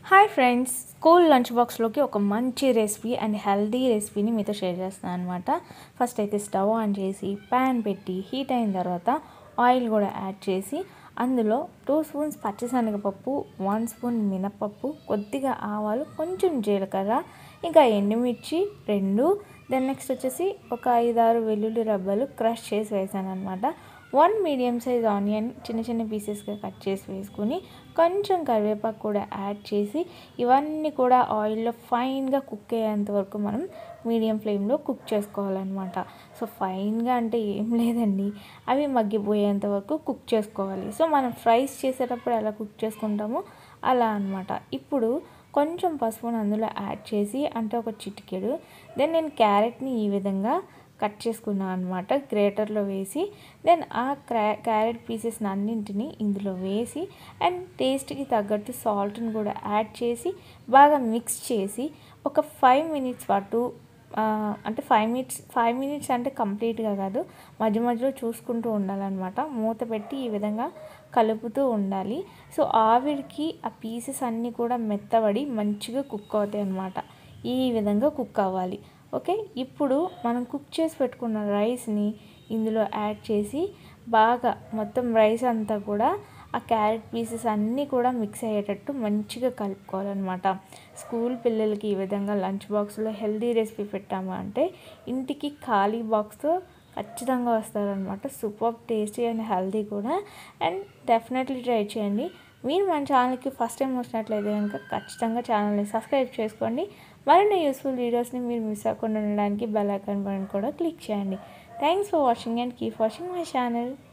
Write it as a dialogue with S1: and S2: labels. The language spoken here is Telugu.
S1: హాయ్ ఫ్రెండ్స్ స్కూల్ లంచ్ బాక్స్లోకి ఒక మంచి రెసిపీ అండ్ హెల్దీ రెసిపీని మీతో షేర్ చేస్తాను అనమాట ఫస్ట్ అయితే స్టవ్ ఆన్ చేసి ప్యాన్ పెట్టి హీట్ అయిన తర్వాత ఆయిల్ కూడా యాడ్ చేసి అందులో టూ స్పూన్స్ పచ్చిశనగపప్పు వన్ స్పూన్ మినపప్పు కొద్దిగా ఆవాలు కొంచెం జీలకర్ర ఇంకా ఎండుమిర్చి రెండు దెన్ నెక్స్ట్ వచ్చేసి ఒక ఐదారు వెల్లుల్లి రబ్బలు క్రష్ చేసి వేసాను అనమాట వన్ మీడియం సైజ్ ఆనియన్ చిన్న చిన్న పీసెస్గా కట్ చేసి వేసుకుని కొంచెం కరివేపాకు కూడా యాడ్ చేసి ఇవన్నీ కూడా ఆయిల్లో ఫైన్గా కుక్ అయ్యేంత వరకు మనం మీడియం ఫ్లేమ్లో కుక్ చేసుకోవాలన్నమాట సో ఫైన్గా అంటే ఏం లేదండి అవి మగ్గిపోయేంత వరకు కుక్ చేసుకోవాలి సో మనం ఫ్రైస్ చేసేటప్పుడు ఎలా కుక్ చేసుకుంటామో అలా అనమాట ఇప్పుడు కొంచెం పసుపుని అందులో యాడ్ చేసి అంటే ఒక చిటికెడు దెన్ నేను క్యారెట్ని ఈ విధంగా కట్ చేసుకున్నాను అనమాట గ్రేటర్లో వేసి దెన్ ఆ క్రా క్యారెట్ పీసెస్ని అన్నింటినీ ఇందులో వేసి అండ్ టేస్ట్కి తగ్గట్టు సాల్ట్ని కూడా యాడ్ చేసి బాగా మిక్స్ చేసి ఒక ఫైవ్ మినిట్స్ పాటు అంటే ఫైవ్ మినిట్స్ ఫైవ్ మినిట్స్ అంటే కంప్లీట్గా కాదు మధ్య మధ్యలో చూసుకుంటూ ఉండాలన్నమాట మూత పెట్టి ఈ విధంగా కలుపుతూ ఉండాలి సో ఆవిరికి ఆ పీసెస్ అన్నీ కూడా మెత్తబడి మంచిగా కుక్ అవుతాయి అన్నమాట ఈ విధంగా కుక్ అవ్వాలి ఓకే ఇప్పుడు మనం కుక్ చేసి పెట్టుకున్న రైస్ని ఇందులో యాడ్ చేసి బాగా మొత్తం రైస్ అంతా కూడా ఆ క్యారెట్ పీసెస్ అన్నీ కూడా మిక్స్ అయ్యేటట్టు మంచిగా కలుపుకోవాలన్నమాట స్కూల్ పిల్లలకి ఈ విధంగా లంచ్ బాక్స్లో హెల్దీ రెసిపీ పెట్టాము అంటే ఇంటికి ఖాళీ బాక్స్తో ఖచ్చితంగా వస్తారనమాట సూపర్ టేస్టీ అండ్ హెల్దీ కూడా అండ్ డెఫినెట్లీ ట్రై చేయండి మీరు మన ఛానల్కి ఫస్ట్ టైం వచ్చినట్లయితే కనుక ఖచ్చితంగా ఛానల్ని సబ్స్క్రైబ్ చేసుకోండి మరిన్ని యూస్ఫుల్ వీడియోస్ని మీరు మిస్ అవ్వకుండా ఉండడానికి బెల్ ఐకాన్ బటన్ కూడా క్లిక్ చేయండి thanks for watching and keep watching my channel